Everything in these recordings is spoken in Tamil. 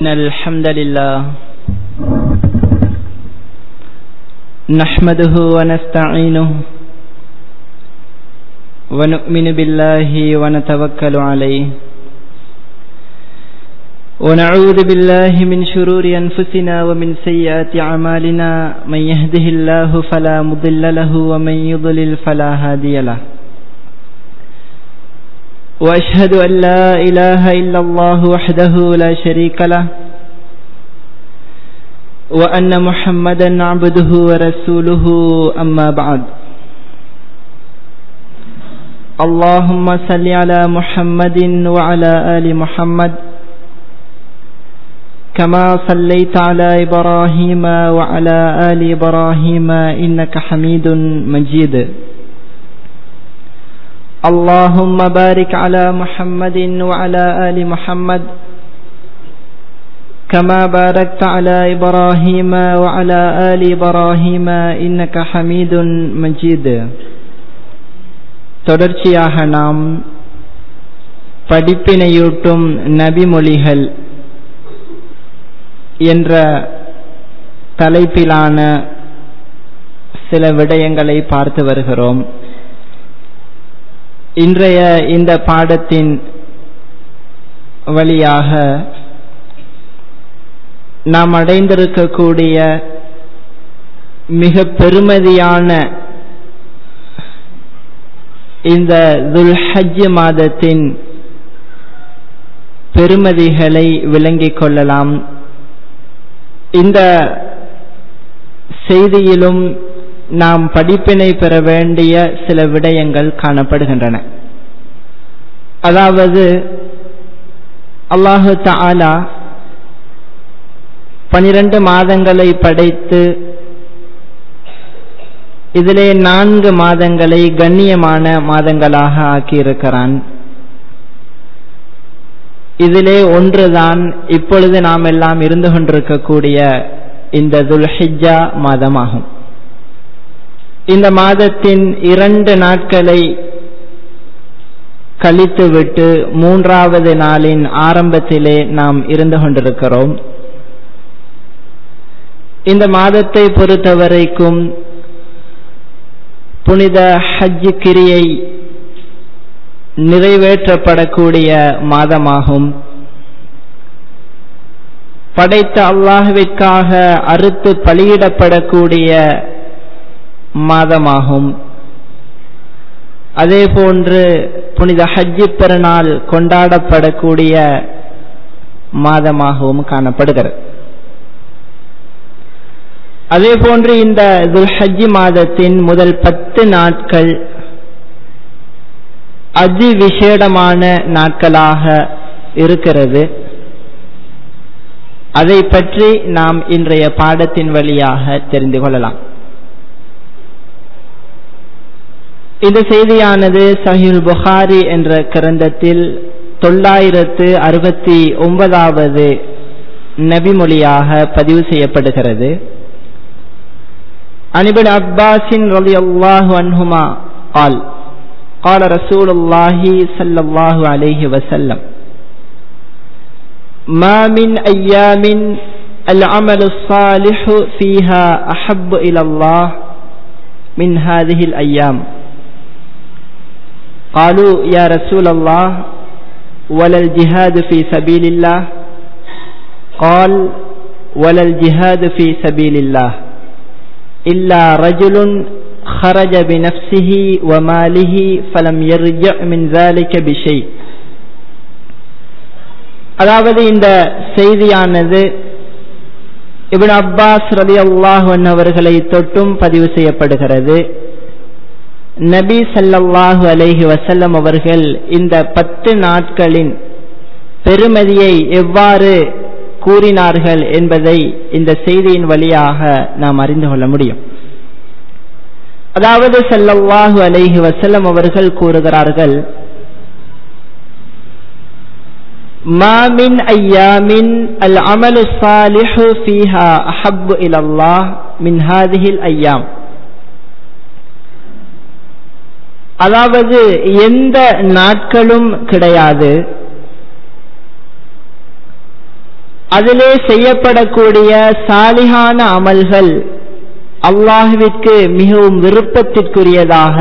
إن الحمد لله نحمده ونستعينه ونؤمن بالله ونتوكل عليه ونعوذ بالله من شرور أنفسنا ومن سيئات أعمالنا من يهده الله فلا مضل له ومن يضلل فلا هادي له واشهد ان لا اله الا الله وحده لا شريك له وان محمدا عبده ورسوله اما بعد اللهم صل على محمد وعلى ال محمد كما صليت على ابراهيم وعلى ال ابراهيم انك حميد مجيد اللهم بارك على محمد وعلى آل محمد كما باركت على إبراهيم وعلى آل إبراهيم إنك حميد مجيد தொடர்ச்சியாக நாம் படிப்பினையூட்டும் நபிமொழிகள் என்ற தலைப்பிலான சில விடயங்களை பார்த்து வருகிறோம் இன்றைய இந்த பாடத்தின் வழியாக நாம் அடைந்திருக்கக்கூடிய மிக பெருமதியான இந்த துல்ஹஜ் மாதத்தின் பெருமதிகளை விளங்கிக் கொள்ளலாம் இந்த செய்தியிலும் நாம் படிப்பினை பெற வேண்டிய சில விடயங்கள் காணப்படுகின்றன அதாவது அல்லாஹு தாலா பனிரெண்டு மாதங்களை படைத்து இதிலே நான்கு மாதங்களை கண்ணியமான மாதங்களாக ஆக்கியிருக்கிறான் இதிலே ஒன்றுதான் இப்பொழுது நாம் எல்லாம் இருந்து கொண்டிருக்கக்கூடிய இந்த துல்ஹிஜா மாதமாகும் இந்த மாதத்தின் இரண்டு நாட்களை கழித்துவிட்டு மூன்றாவது நாளின் ஆரம்பத்திலே நாம் இருந்து கொண்டிருக்கிறோம் இந்த மாதத்தை பொறுத்தவரைக்கும் புனித ஹஜ் கிரியை நிறைவேற்றப்படக்கூடிய மாதமாகும் படைத்த அல்லாஹுவிற்காக அறுத்து பலியிடப்படக்கூடிய மாதமாகும் அதே போன்று புனித ஹஜ்ஜி பெருநாள் கொண்டாடப்படக்கூடிய மாதமாகவும் காணப்படுகிறது அதே போன்று இந்த துல்ஹஜ்ஜி மாதத்தின் முதல் பத்து நாட்கள் அதி விசேடமான நாட்களாக இருக்கிறது அதை பற்றி நாம் இன்றைய பாடத்தின் வழியாக தெரிந்து கொள்ளலாம் இந்த செய்தியானது சஹில் புகாரி என்ற கிரந்தத்தில் தொள்ளாயிரத்து அறுபத்தி ஒன்பதாவது நபிமொழியாக பதிவு செய்யப்படுகிறது அனிபின் அப்பாஸின் ரலி அல்லாஹு அன்ஹுமா قال قال رسول الله صلى الله عليه وسلم ما من أيام العمل الصالح فيها أحب إلى الله من هذه الأيام قالوا يا رسول الله ولا الجهاد في سبيل الله قال ولا الجهاد في سبيل الله إلا رجل خرج بنفسه وماله فلم يرجع من ذلك بشيء அதாவது இந்த செய்தியானது இபின் அப்பாஸ் ரதி அல்லாஹன் அவர்களை தொட்டும் பதிவு செய்யப்படுகிறது நபி சல்லல்லாஹு அலைஹி வசல்லம் அவர்கள் இந்த பத்து நாட்களின் பெருமதியை எவ்வாறு கூறினார்கள் என்பதை இந்த செய்தியின் வழியாக நாம் அறிந்து கொள்ள முடியும் அதாவது சல்லல்லாஹு அலைஹி வசல்லம் அவர்கள் கூறுகிறார்கள் ما من أيام العمل الصالح فيها أحب إلى الله من هذه الأيام அதாவது எந்த நாட்களும் கிடையாது அதிலே செய்யப்படக்கூடிய சாலிகான அமல்கள் அல்லாஹுவிற்கு மிகவும் விருப்பத்திற்குரியதாக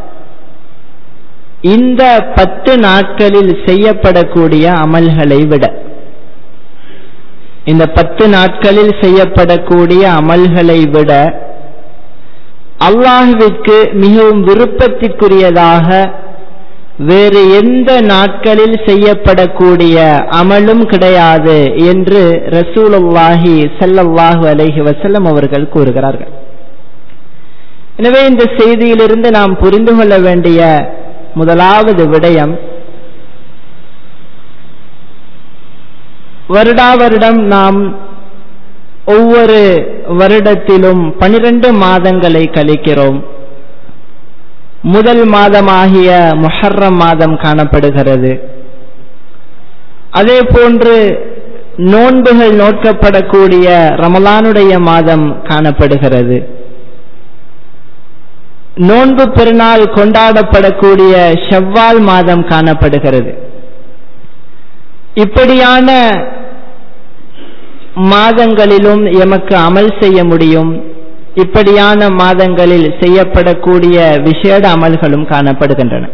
இந்த பத்து நாட்களில் செய்யப்படக்கூடிய அமல்களை விட இந்த பத்து நாட்களில் செய்யப்படக்கூடிய அமல்களை விட அல்லாஹுவிற்கு மிகவும் விருப்பத்திற்குரியதாக வேறு எந்த நாட்களில் செய்யப்படக்கூடிய அமலும் கிடையாது என்று ரசூலுல்லாஹி சல்லல்லாஹு அலைஹி வசல்லம் அவர்கள் கூறுகிறார்கள் எனவே இந்த செய்தியிலிருந்து நாம் புரிந்து கொள்ள வேண்டிய முதலாவது விடயம் வருடா வருடம் நாம் ஒவ்வொரு வருடத்திலும் பனிரெண்டு மாதங்களை கழிக்கிறோம் முதல் மாதமாகிய முஹர்ரம் மாதம் காணப்படுகிறது அதே போன்று நோன்புகள் நோக்கப்படக்கூடிய ரமலானுடைய மாதம் காணப்படுகிறது நோன்பு பெருநாள் கொண்டாடப்படக்கூடிய ஷவ்வால் மாதம் காணப்படுகிறது இப்படியான மாதங்களிலும் எமக்கு அமல் செய்ய முடியும் இப்படியான மாதங்களில் செய்யப்படக்கூடிய விசேட அமல்களும் காணப்படுகின்றன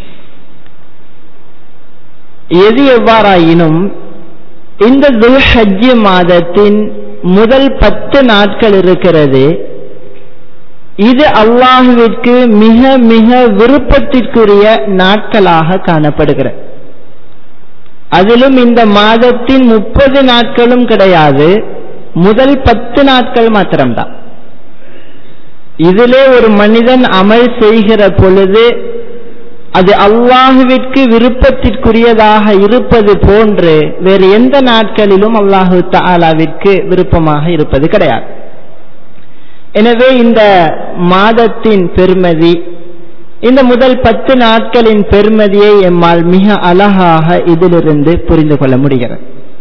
எது எவ்வாறாயினும் இந்த துல்ஹஜ் மாதத்தின் முதல் பத்து நாட்கள் இருக்கிறது இது அல்லாஹுவிற்கு மிக மிக விருப்பத்திற்குரிய நாட்களாக காணப்படுகிறது அதிலும் இந்த மாதத்தின் முப்பது நாட்களும் கிடையாது முதல் பத்து நாட்கள் மாத்திரம்தான் இதிலே ஒரு மனிதன் அமல் செய்கிற பொழுது அது அல்லாஹுவிற்கு விருப்பத்திற்குரியதாக இருப்பது போன்று வேறு எந்த நாட்களிலும் அல்லாஹு தாலாவிற்கு விருப்பமாக இருப்பது கிடையாது எனவே இந்த மாதத்தின் பெருமதி இந்த முதல் பத்து நாட்களின் பெருமதியை எம்மால் மிக அழகாக இதிலிருந்து புரிந்து கொள்ள முடிகிறது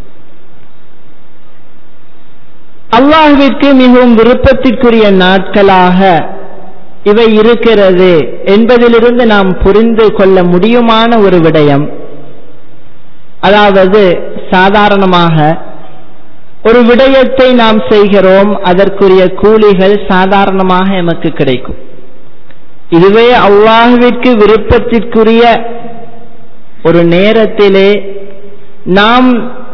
அல்லாஹுவிற்கு மிகவும் விருப்பத்திற்குரிய நாட்களாக இவை இருக்கிறது என்பதிலிருந்து நாம் புரிந்து கொள்ள முடியுமான ஒரு விடயம் அதாவது சாதாரணமாக ஒரு விடயத்தை நாம் செய்கிறோம் அதற்குரிய கூலிகள் சாதாரணமாக எமக்கு கிடைக்கும் இதுவே அல்லாஹுவிற்கு விருப்பத்திற்குரிய ஒரு நேரத்திலே நாம்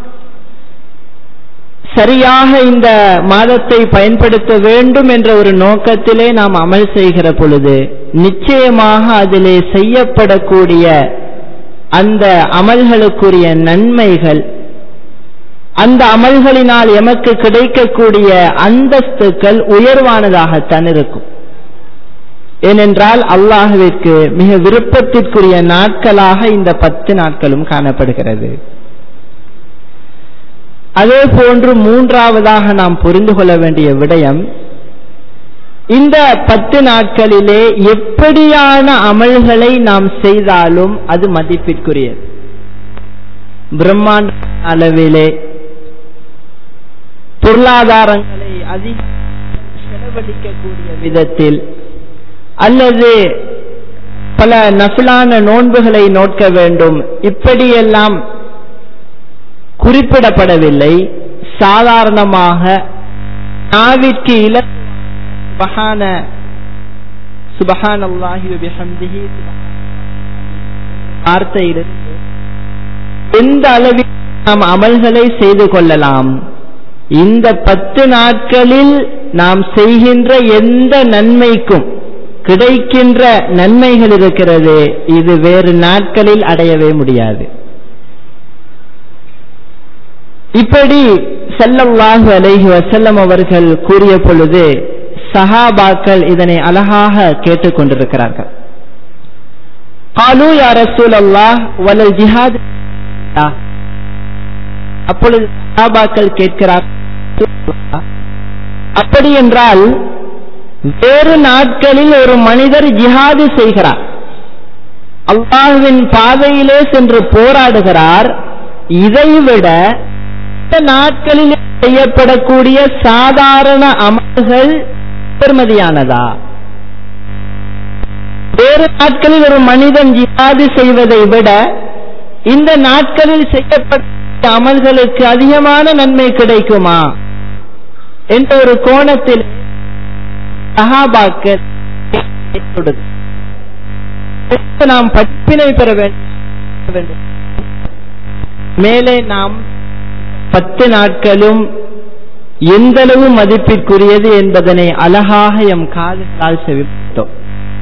சரியாக இந்த மாதத்தை பயன்படுத்த வேண்டும் என்ற ஒரு நோக்கத்திலே நாம் அமல் செய்கிற பொழுது நிச்சயமாக அதிலே செய்யப்படக்கூடிய அந்த அமல்களுக்குரிய நன்மைகள் அந்த அமல்களினால் எமக்கு கிடைக்கக்கூடிய அந்தஸ்துக்கள் உயர்வானதாகத்தான் இருக்கும் ஏனென்றால் அல்லாஹுவிற்கு மிக விருப்பத்திற்குரிய நாட்களாக இந்த பத்து நாட்களும் காணப்படுகிறது அதே போன்று மூன்றாவதாக நாம் புரிந்து கொள்ள வேண்டிய விடயம் இந்த பத்து நாட்களிலே எப்படியான அமல்களை நாம் செய்தாலும் அது மதிப்பிற்குரியது பிரம்மாண்ட அளவிலே பொருளாதாரங்களை அதிக செலவழிக்கக்கூடிய விதத்தில் அல்லது பல நஃபிலான நோன்புகளை நோக்க வேண்டும் இப்படியெல்லாம் குறிப்பிடப்படவில்லை சாதாரணமாக நாவிற்கு இல சுபஹான சுபஹான் அல்லாஹி பிஹம்திஹி வார்த்தையிலிருந்து எந்த அளவில் நாம் அமல்களை செய்து கொள்ளலாம் இந்த பத்து நாட்களில் நாம் செய்கின்ற எந்த நன்மைக்கும் கிடைக்கின்ற நன்மைகள் இருக்கிறது இது வேறு நாட்களில் அடையவே முடியாது இப்படி செல்லல்லாஹு அலைஹி வசல்லம் அவர்கள் கூறிய பொழுது சஹாபாக்கள் இதனை அழகாக கேட்டுக்கொண்டிருக்கிறார்கள் காலு யா ரசூல் அல்லாஹ் வலல் ஜிஹாத் அப்பொழுது சஹாபாக்கள் கேட்கிறார் அப்படி என்றால் வேறு நாட்களில் ஒரு மனிதர் ஜிஹாது செய்கிறார் அல்லாஹுவின் பாதையிலே சென்று போராடுகிறார் இதைவிட நாட்களில் செய்யப்படக்கூடிய சாதாரண அமல்கள் பெருமதியானதா வேறு நாட்களில் ஒரு மனிதன் ஜிஹாது செய்வதை விட இந்த நாட்களில் செய்யப்பட்ட அமல்களுக்கு அதிகமான நன்மை கிடைக்குமா என்ற ஒரு கோணத்தில் சஹாபாக்கள் நாம் படிப்பினை பெற வேண்டும் மேலே நாம் பத்து நாட்களும் எந்தளவு மதிப்பிற்குரியது என்பதனை அழகாக எம் காதுகளால் செவித்தோம்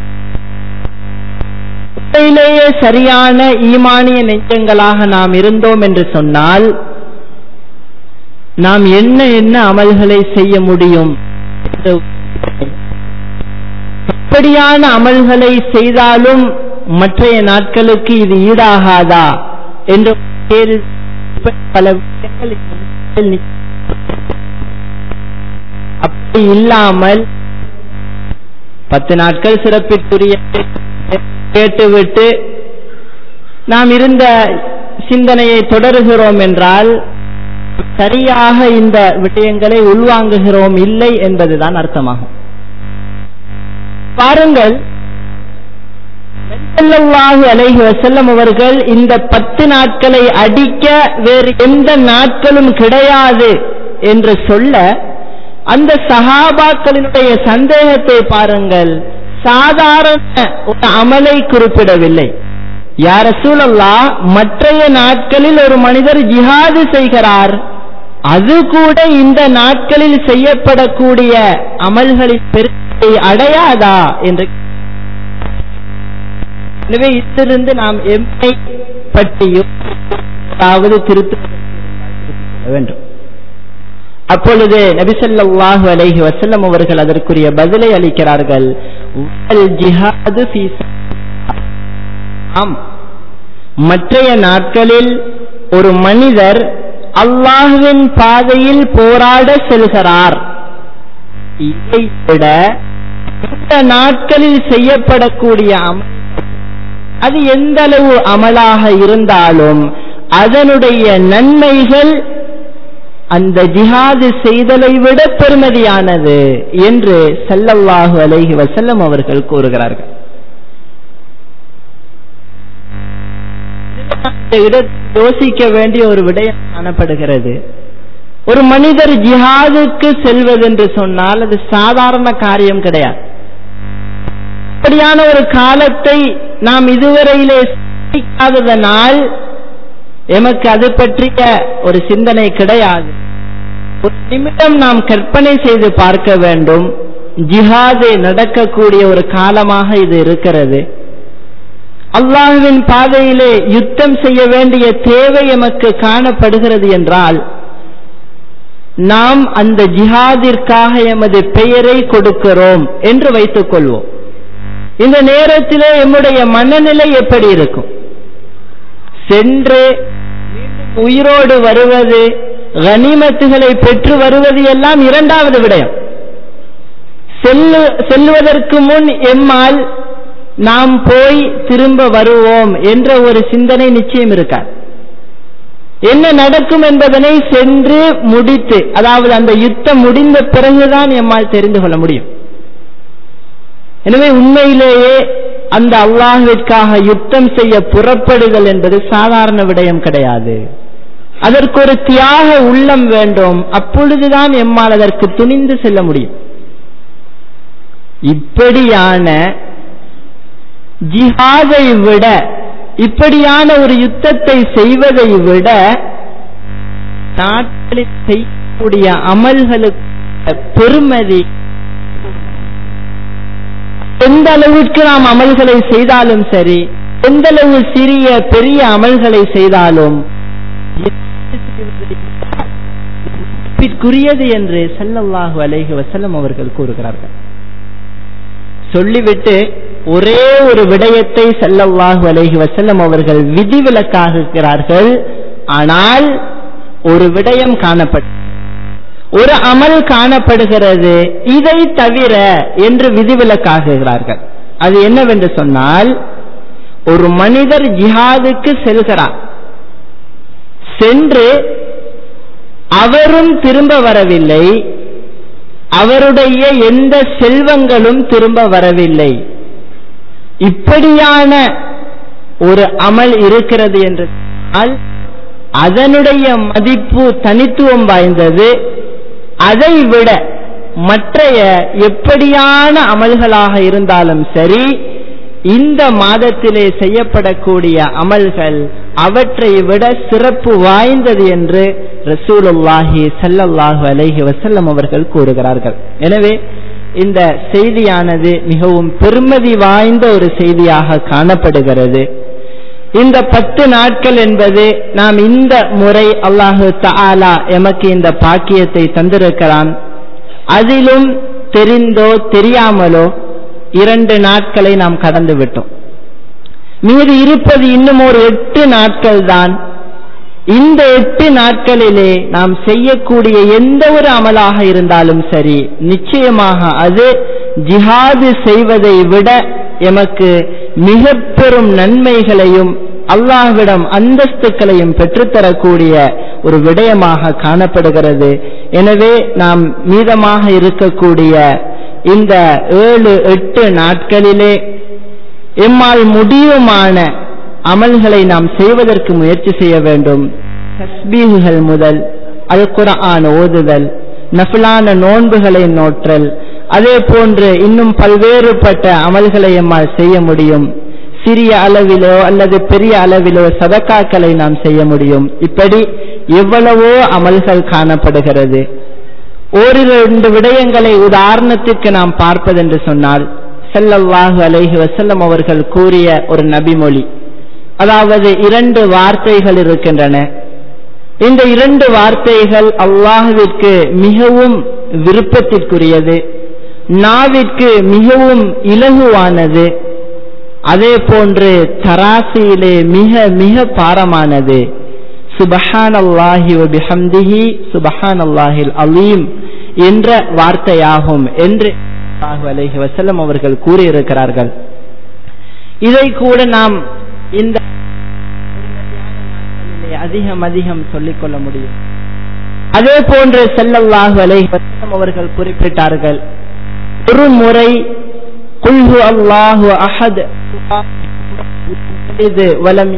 உண்மையிலேயே சரியான ஈமானிய நெஞ்சங்களாக நாம் இருந்தோம் என்று சொன்னால் நாம் என்ன என்ன அமல்களை செய்ய முடியும் எப்படியான அமல்களை செய்தாலும் மற்றைய நாட்களுக்கு இது ஈடாகாதா என்ற பல விஷயங்கள் அப்படி இல்லாமல் பத்து நாட்கள் சிறப்பிற்குரிய கேட்டுவிட்டு நாம் இருந்த சிந்தனையை தொடருகிறோம் என்றால் சரியாக இந்த விஷயங்களை உள்வாங்குகிறோம் இல்லை என்பதுதான் அர்த்தமாகும் பாருங்கள் அலைஹி வசல்லம் அவர்கள் இந்த பத்து நாட்களை அடிக்க வேறு எந்த நாட்களும் கிடையாது என்று சொல்ல அந்த சஹாபாக்களினுடைய சந்தேகத்தை பாருங்கள் சாதாரண ஒரு அமலை குறிப்பிடவில்லை யார சூழல்லா மற்றைய நாட்களில் ஒரு மனிதர் ஜிஹாது செய்கிறார் அது கூட இந்த நாட்களில் செய்யப்படக்கூடிய அமல்களின் பெருத்தை அடையாதா என்று எனவே இதிலிருந்து நாம் எம்மை பற்றியும் அதாவது திருத்த வேண்டும் அப்பொழுது நபிசல்லாஹு அலைஹி வசல்லம் அவர்கள் அதற்குரிய பதிலை அளிக்கிறார்கள் ஜிஹாது ஆம் மற்றைய நாட்களில் ஒரு மனிதர் அல்லாஹுவின் பாதையில் போராட செல்கிறார் இதை விட இந்த நாட்களில் செய்யப்படக்கூடிய அமல் அது எந்த அளவு அமலாக இருந்தாலும் அதனுடைய நன்மைகள் அந்த ஜிஹாது செய்தலை விட பெருமதியானது என்று செல்லல்லாஹு அலைஹி வசல்லம் அவர்கள் கூறுகிறார்கள் யோசிக்க வேண்டிய ஒரு விடயம் காணப்படுகிறது ஒரு மனிதர் ஜிஹாதுக்கு செல்வதென்று சொன்னால் அது சாதாரண காரியம் கிடையாது அப்படியான ஒரு காலத்தை நாம் இதுவரையிலே சிந்திக்காததனால் எமக்கு அது பற்றிய ஒரு சிந்தனை கிடையாது ஒரு நிமிடம் நாம் கற்பனை செய்து பார்க்க வேண்டும் ஜிஹாது நடக்கக்கூடிய ஒரு காலமாக இது இருக்கிறது அல்லாஹுவின் பாதையிலே யுத்தம் செய்ய வேண்டிய தேவை எமக்கு காணப்படுகிறது என்றால் நாம் அந்த ஜிஹாதிற்காக எமது பெயரை கொடுக்கிறோம் என்று வைத்துக் கொள்வோம் இந்த நேரத்திலே எம்முடைய மனநிலை எப்படி இருக்கும் சென்று உயிரோடு வருவது கனிமத்துகளை பெற்று வருவது எல்லாம் இரண்டாவது விடயம் செல்லு செல்வதற்கு முன் எம்மால் நாம் போய் திரும்ப வருவோம் என்ற ஒரு சிந்தனை நிச்சயம் இருக்கார் என்ன நடக்கும் என்பதனை சென்று முடித்து அதாவது அந்த யுத்தம் முடிந்த பிறகுதான் எம்மால் தெரிந்து கொள்ள முடியும் எனவே உண்மையிலேயே அந்த அல்லாஹுவிற்காக யுத்தம் செய்ய புறப்படுதல் என்பது சாதாரண விடயம் கிடையாது அதற்கு ஒரு தியாக உள்ளம் வேண்டும் அப்பொழுதுதான் எம்மால் அதற்கு துணிந்து செல்ல முடியும் இப்படியான ஜிஹாதை விட இப்படியான ஒரு யுத்தத்தை செய்வதை விட நாட்களில் செய்யக்கூடிய அமல்களுக்கு பெருமதி எந்த அளவிற்கு நாம் அமல்களை செய்தாலும் சரி எந்த அளவு சிறிய பெரிய அமல்களை செய்தாலும் குறியது என்று செல்லல்லாஹு அலைஹி வசல்லம் அவர்கள் கூறுகிறார்கள் சொல்லிவிட்டு ஒரே ஒரு விடயத்தை செல்லல்லாஹு அலைஹி வசல்லம் அவர்கள் விதிவிலக்காகுகிறார்கள் ஆனால் ஒரு விடயம் காணப்படும் ஒரு அமல் காணப்படுகிறது இதை தவிர என்று விதிவிலக்காகுகிறார்கள் அது என்னவென்று சொன்னால் ஒரு மனிதர் ஜிஹாதுக்கு செல்கிறார் சென்று அவரும் திரும்ப வரவில்லை அவருடைய எந்த செல்வங்களும் திரும்ப வரவில்லை இப்படியான ஒரு அமல் இருக்கிறது என்று அதனுடைய மதிப்பு தனித்துவம் வாய்ந்தது அதை விட மற்றைய எப்படியான அமல்களாக இருந்தாலும் சரி இந்த மாதத்திலே செய்யப்படக்கூடிய அமல்கள் அவற்றை விட சிறப்பு வாய்ந்தது என்று ரசூலுல்லாஹி சல்லல்லாஹு அலைஹி வசல்லம் அவர்கள் கூறுகிறார்கள் எனவே இந்த செய்தியானது மிகவும் பெருமதி வாய்ந்த ஒரு செய்தியாக காணப்படுகிறது இந்த பத்து நாட்கள் என்பது நாம் இந்த முறை அல்லாஹு தாலா எமக்கு இந்த பாக்கியத்தை தந்திருக்கிறான் அதிலும் தெரிந்தோ தெரியாமலோ இரண்டு நாட்களை நாம் கடந்து விட்டோம் மீது இருப்பது இன்னும் ஒரு எட்டு நாட்கள் தான் இந்த எட்டு நாட்களிலே நாம் செய்யக்கூடிய எந்த ஒரு அமலாக இருந்தாலும் சரி நிச்சயமாக அது ஜிஹாது செய்வதை விட எமக்கு மிக பெரும் நன்மைகளையும் அல்லாஹ்விடம் அந்தஸ்துக்களையும் பெற்றுத்தரக்கூடிய ஒரு விடயமாக காணப்படுகிறது எனவே நாம் மீதமாக இருக்கக்கூடிய இந்த ஏழு எட்டு நாட்களிலே எம்மால் முடியுமான அமல்களை நாம் செய்வதற்கு முயற்சி செய்ய வேண்டும் தஸ்பீகுகள் முதல் அல் குரான் ஓதுதல் நஃபிலான நோன்புகளை நோற்றல் அதே போன்று இன்னும் பல்வேறுபட்ட அமல்களை எம்மால் செய்ய முடியும் சிறிய அளவிலோ அல்லது பெரிய அளவிலோ சதக்காக்களை நாம் செய்ய முடியும் இப்படி எவ்வளவோ அமல்கள் காணப்படுகிறது ஓரிரண்டு விடயங்களை உதாரணத்திற்கு நாம் பார்ப்பதென்று சொன்னால் செல்லல்லாஹு அலைஹி வசல்லம் அவர்கள் கூறிய ஒரு நபிமொழி அதாவது இரண்டு வார்த்தைகள் இருக்கின்றன இந்த இரண்டு வார்த்தைகள் அல்லாஹுவிற்கு மிகவும் விருப்பத்திற்குரியது நாவிற்கு மிகவும் இலகுவானது அதே போன்று தராசியிலே மிக மிக பாரமானது சுபஹான் அல்லாஹி பிஹம்திஹி சுபஹான் அல்லாஹில் அலீம் என்ற வார்த்தையாகும் என்று அலைஹி வசல்லம் அவர்கள் கூறியிருக்கிறார்கள் இதை கூட நாம் இந்த அதிகம் அதிகம் சொல்லிக் கொள்ள முடியும் அதே போன்று செல்லல்லாஹு அலைஹி வசல்லம் அவர்கள் குறிப்பிட்டார்கள் ஒரு முறை குல்ஹு அல்லாஹு அஹத் இது வலம்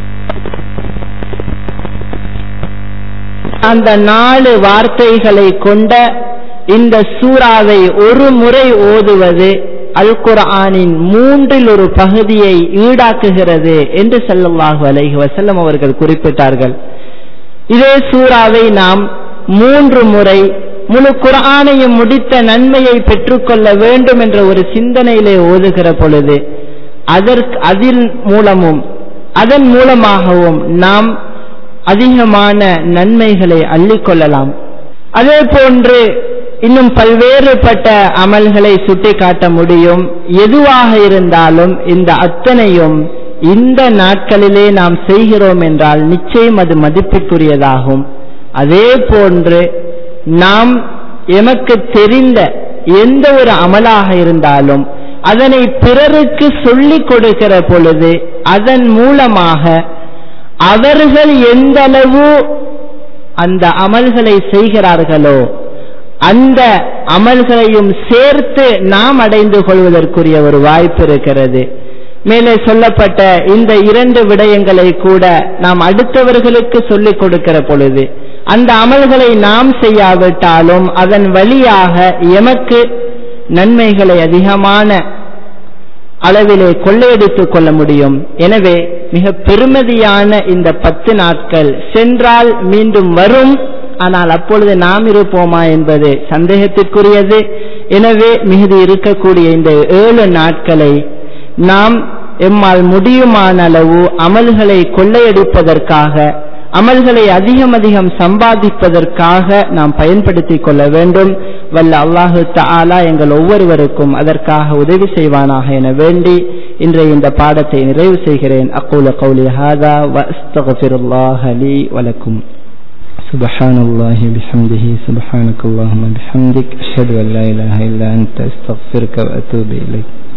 அந்த நாலு வார்த்தைகளை கொண்ட இந்த சூறாவை ஒரு முறை ஓதுவது அல் குர்ஆனின் மூன்றில் ஒரு பகுதியை ஈடாக்குகிறது என்று செல்லல்லாஹு அலைஹி வசல்லம் அவர்கள் குறிப்பிட்டார்கள் இதே சூறாவை நாம் மூன்று முறை முழு குர்ஆனையும் முடித்த நன்மையை பெற்றுக்கொள்ள வேண்டும் என்ற ஒரு சிந்தனையிலே ஓதுகிற பொழுது அதற்கு அதில் மூலமும் அதன் மூலமாகவும் நாம் அதிகமான நன்மைகளை அள்ளிக்கொள்ளலாம் அதே போன்று இன்னும் பல்வேறுபட்ட அமல்களை சுட்டிக்காட்ட முடியும் எதுவாக இருந்தாலும் இந்த அத்தனையும் இந்த நாட்களிலே நாம் செய்கிறோம் என்றால் நிச்சயம் அது மதிப்பிற்குரியதாகும் அதே போன்று நாம் எமக்கு தெரிந்த எந்த ஒரு அமலாக இருந்தாலும் அதனை பிறருக்கு சொல்லிக் கொடுக்கிற பொழுது அதன் மூலமாக அவர்கள் எந்த அளவு அந்த அமல்களை செய்கிறார்களோ அந்த அமல்களையும் சேர்த்து நாம் அடைந்து கொள்வதற்குரிய ஒரு வாய்ப்பு இருக்கிறது மேலே சொல்லப்பட்ட இந்த இரண்டு விடயங்களை கூட நாம் அடுத்தவர்களுக்கு சொல்லிக் கொடுக்கிற பொழுது அந்த அமல்களை நாம் செய்யாவிட்டாலும் அதன் வழியாக எமக்கு நன்மைகளை அதிகமான அளவிலே கொள்ளையடித்துக் கொள்ள முடியும் எனவே மிக பெருமதியான இந்த பத்து நாட்கள் சென்றால் மீண்டும் வரும் ஆனால் அப்பொழுது நாம் இருப்போமா என்பது சந்தேகத்திற்குரியது எனவே மிகுதி இருக்கக்கூடிய இந்த ஏழு நாட்களை நாம் எம்மால் முடியுமான அளவு அமல்களை கொள்ளையடிப்பதற்காக அமல்களை அதிகம் அதிகம் சம்பாதிப்பதற்காக நாம் பயன்படுத்திக் கொள்ள வேண்டும் வல்ல அல்லாஹு தஆலா எங்கள் ஒவ்வொருவருக்கும் அதற்காக உதவி செய்வானாக என வேண்டி இன்றைய இந்த பாடத்தை நிறைவு செய்கிறேன் அக்கூல கௌலி ஹாதா வ அஸ்தக்ஃபிருல்லாஹ லீ வலக்கும் سبحان الله بحمده سبحانك اللهم بحمدك أشهد أن لا إله إلا أنت أستغفرك وأتوب إليك